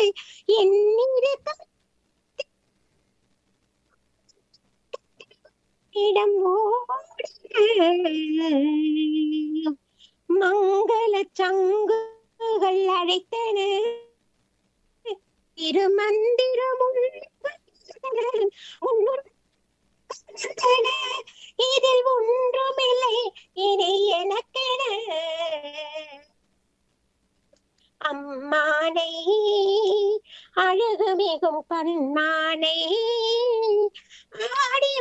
என்னிருக்க இடம் மங்கள சங்குகள் அழைத்தன திருமந்திரமும் இதில் ஒன்றுமில்லை இனி எனக்கென அம்மானை அழகு மிகும் கண்மானை ஆடி